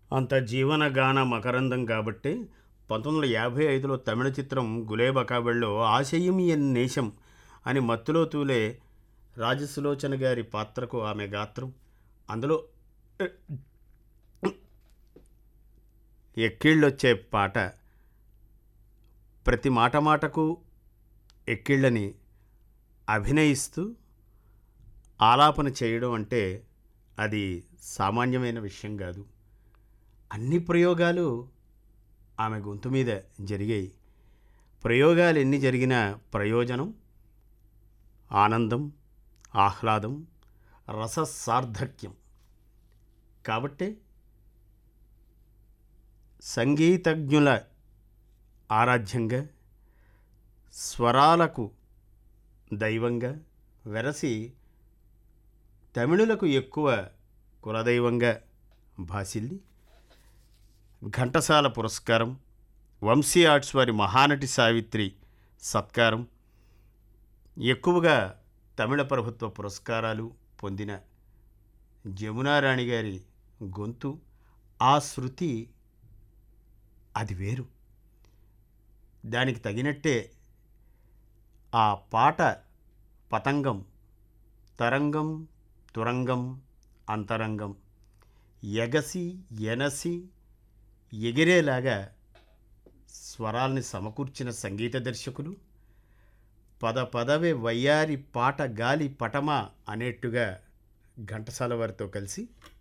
అంత జీవనగాన మకరందం కాబట్టి పంతొమ్మిది వందల యాభై ఐదులో తమిళ చిత్రం గులేబకాబడిలో ఆశయం ఎన్ నేశం అని మత్తులో తూలే రాజసులోచన గారి పాత్రకు ఆమె గాత్రం అందులో ఎక్కిళ్ళొచ్చే పాట ప్రతి మాట మాటకు ఎక్కిళ్ళని అభినయిస్తూ ఆలాపన చేయడం అంటే అది సామాన్యమైన విషయం కాదు అన్ని ప్రయోగాలు ఆమె గొంతు మీద జరిగాయి ప్రయోగాలు ఎన్ని జరిగినా ప్రయోజనం ఆనందం ఆహ్లాదం రససార్థక్యం కాబట్టే సంగీతజ్ఞుల ఆరాధ్యంగా స్వరాలకు దైవంగా వెరసి తమిళులకు ఎక్కువ కులదైవంగా భాసిల్లి ఘంటసాల పురస్కారం వంశీ ఆర్ట్స్ వారి మహానటి సావిత్రి సత్కారం ఎక్కువగా తమిళ ప్రభుత్వ పురస్కారాలు పొందిన జమునారాణి గారి గొంతు ఆ శృతి అది వేరు దానికి తగినట్టే ఆ పాట పతంగం తరంగం తురంగం అంతరంగం ఎగసి ఎనసి ఎగిరేలాగా స్వరాల్ని సమకూర్చిన సంగీత దర్శకులు పద పదవే వయ్యారి పాట గాలి పటమా అనేట్టుగా ఘంటసాల వారితో కలిసి